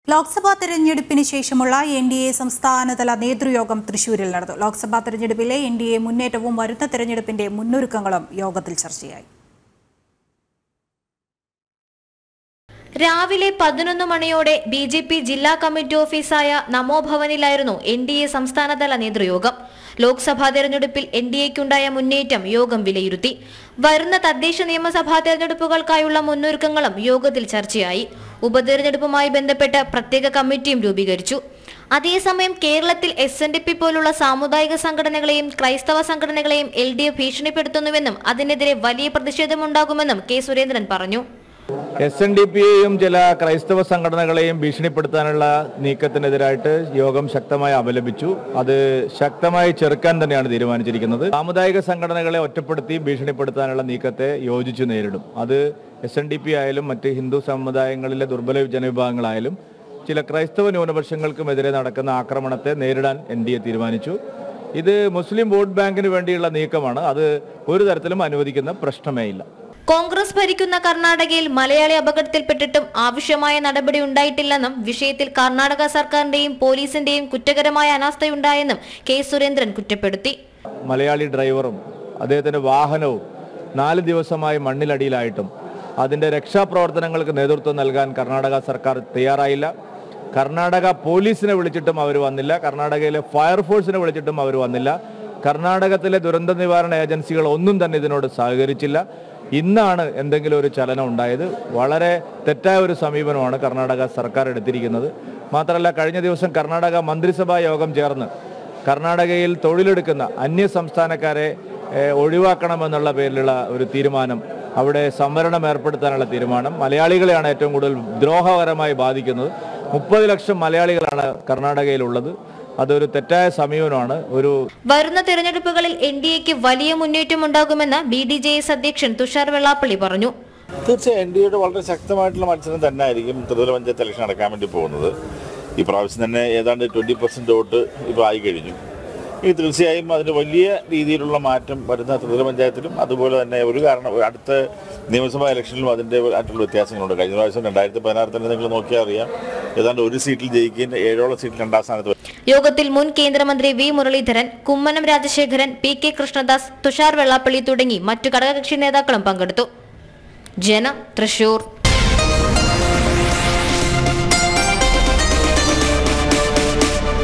ലോക്സഭാ തെരഞ്ഞെടുപ്പിന് ശേഷമുള്ള N D A സംസ്ഥാനതല നേതൃയോഗം തൃശൂരിൽ നടന്നു ലോക്സഭാ തെരഞ്ഞെടുപ്പിലെ എൻ ഡി എ മുന്നേറ്റവും വരുന്ന തെരഞ്ഞെടുപ്പിന്റെ മുന്നൊരുക്കങ്ങളും യോഗത്തിൽ ചർച്ചയായി രാവിലെ പതിനൊന്ന് മണിയോടെ ബി ജെ പി ജില്ലാ കമ്മിറ്റി ഓഫീസായ നമോ ഭവനിലായിരുന്നു എൻ ഡി എ സംസ്ഥാനതല നേതൃയോഗം ലോക്സഭാ തെരഞ്ഞെടുപ്പിൽ എൻ ഡി എക്കുണ്ടായ മുന്നേറ്റം യോഗം വിലയിരുത്തി വരുന്ന തദ്ദേശ നിയമസഭാ തെരഞ്ഞെടുപ്പുകൾക്കായുള്ള മുന്നൊരുക്കങ്ങളും യോഗത്തിൽ ചർച്ചയായി ഉപതെരഞ്ഞെടുപ്പുമായി ബന്ധപ്പെട്ട് പ്രത്യേക കമ്മിറ്റിയും രൂപീകരിച്ചു അതേസമയം കേരളത്തിൽ എസ് എൻ ഡി പി പോലുള്ള സാമുദായിക സംഘടനകളെയും ക്രൈസ്തവ സംഘടനകളെയും എൽ ഡി എഫ് ഭീഷണിപ്പെടുത്തുന്നുവെന്നും അതിനെതിരെ വലിയ പ്രതിഷേധമുണ്ടാകുമെന്നും കെ സുരേന്ദ്രൻ പറഞ്ഞു എസ് എൻ ഡി പിയെയും ചില ക്രൈസ്തവ സംഘടനകളെയും ഭീഷണിപ്പെടുത്താനുള്ള നീക്കത്തിനെതിരായിട്ട് യോഗം ശക്തമായി അപലപിച്ചു അത് ശക്തമായി ചെറുക്കാൻ തന്നെയാണ് തീരുമാനിച്ചിരിക്കുന്നത് സാമുദായിക സംഘടനകളെ ഒറ്റപ്പെടുത്തി ഭീഷണിപ്പെടുത്താനുള്ള നീക്കത്തെ യോജിച്ചു നേരിടും അത് എസ് എൻ ഡി പി ആയാലും മറ്റ് ഹിന്ദു സമുദായങ്ങളിലെ ദുർബല ജനവിഭാഗങ്ങളായാലും ചില ക്രൈസ്തവ ന്യൂനപക്ഷങ്ങൾക്കുമെതിരെ നടക്കുന്ന ആക്രമണത്തെ നേരിടാൻ എൻ ഡി എ തീരുമാനിച്ചു ഇത് മുസ്ലിം വോട്ട് ബാങ്കിന് വേണ്ടിയുള്ള നീക്കമാണ് അത് ഒരു തരത്തിലും അനുവദിക്കുന്ന പ്രശ്നമേ ഇല്ല കോൺഗ്രസ് ഭരിക്കുന്ന കർണാടകയിൽ മലയാളി അപകടത്തിൽപ്പെട്ടിട്ടും ആവശ്യമായ നടപടി ഉണ്ടായിട്ടില്ലെന്നും വിഷയത്തിൽ കർണാടക സർക്കാരിന്റെയും പോലീസിന്റെയും കുറ്റകരമായ അനാസ്ഥയുണ്ടായെന്നും കെ സുരേന്ദ്രൻ കുറ്റപ്പെടുത്തി മലയാളി ഡ്രൈവറും അദ്ദേഹത്തിൻ്റെ വാഹനവും നാല് ദിവസമായി മണ്ണിലടിയിലായിട്ടും അതിൻ്റെ രക്ഷാപ്രവർത്തനങ്ങൾക്ക് നേതൃത്വം നൽകാൻ കർണാടക സർക്കാർ തയ്യാറായില്ല കർണാടക പോലീസിനെ വിളിച്ചിട്ടും അവർ വന്നില്ല കർണാടകയിലെ ഫയർഫോഴ്സിനെ വിളിച്ചിട്ടും അവർ വന്നില്ല കർണാടകത്തിലെ ദുരന്ത നിവാരണ ഏജൻസികൾ ഒന്നും തന്നെ ഇതിനോട് സഹകരിച്ചില്ല ഇന്നാണ് എന്തെങ്കിലും ഒരു ചലനം ഉണ്ടായത് വളരെ തെറ്റായ ഒരു സമീപനമാണ് കർണാടക സർക്കാർ എടുത്തിരിക്കുന്നത് മാത്രമല്ല കഴിഞ്ഞ ദിവസം കർണാടക മന്ത്രിസഭാ യോഗം ചേർന്ന് കർണാടകയിൽ തൊഴിലെടുക്കുന്ന അന്യ സംസ്ഥാനക്കാരെ ഏഹ്, ഒഴിവാക്കണമെന്നുള്ള പേരിലുള്ള ഒരു തീരുമാനം അവിടെ സംവരണം ഏർപ്പെടുത്താനുള്ള തീരുമാനം മലയാളികളെയാണ് ഏറ്റവും കൂടുതൽ ദ്രോഹകരമായി ബാധിക്കുന്നത് മുപ്പത് ലക്ഷം മലയാളികളാണ് കർണാടകയിലുള്ളത് അതൊരു തെറ്റായ സമീപനമാണ് ഒരു വരുന്ന തെരഞ്ഞെടുപ്പുകളിൽ എൻ ഡി എക്ക് വലിയ മുന്നേറ്റമുണ്ടാകുമെന്ന് ബി ഡി ജെ എസ് അധ്യക്ഷൻ തുഷാർ വെള്ളാപ്പള്ളി പറഞ്ഞു തീർച്ചയായും എൻ ഡി എയുടെ വളരെ ശക്തമായിട്ടുള്ള മത്സരം തന്നെ ആയിരിക്കും ത്രിതല പഞ്ചായത്ത് ഇലക്ഷൻ നടക്കാൻ വേണ്ടി പോകുന്നത് ഈ പ്രാവശ്യം തന്നെ ഏതാണ്ട് ട്വൻറ്റി പെർസെൻറ്റ് വോട്ട് ഇപ്പോൾ ആയി കഴിഞ്ഞു ഇനി തീർച്ചയായും അതിന് വലിയ രീതിയിലുള്ള മാറ്റം വരുന്ന ത്രിതല പഞ്ചായത്തിലും അതുപോലെ തന്നെ ഒരു കാരണം അടുത്ത നിയമസഭാ ഇലക്ഷനിലും അതിൻ്റെ ആയിട്ടുള്ള വ്യത്യാസങ്ങളുണ്ട് കഴിഞ്ഞ പ്രാവശ്യം രണ്ടായിരത്തി പതിനാറ് തന്നെ നിങ്ങൾ നോക്കിയാൽ അറിയാം ഏതാണ്ട് ഒരു സീറ്റിൽ ജയിക്കുകയും ഏഴോളം സീറ്റിൽ രണ്ടാം സ്ഥാനത്ത് യോഗത്തിൽ മുൻ കേന്ദ്രമന്ത്രി V Muraleedharan Kummanam Rajasekharan P K Krishnadas Thushar Vellappally തുടങ്ങി മറ്റു ഘടകകക്ഷി നേതാക്കളും പങ്കെടുത്തു ജന തൃശൂർ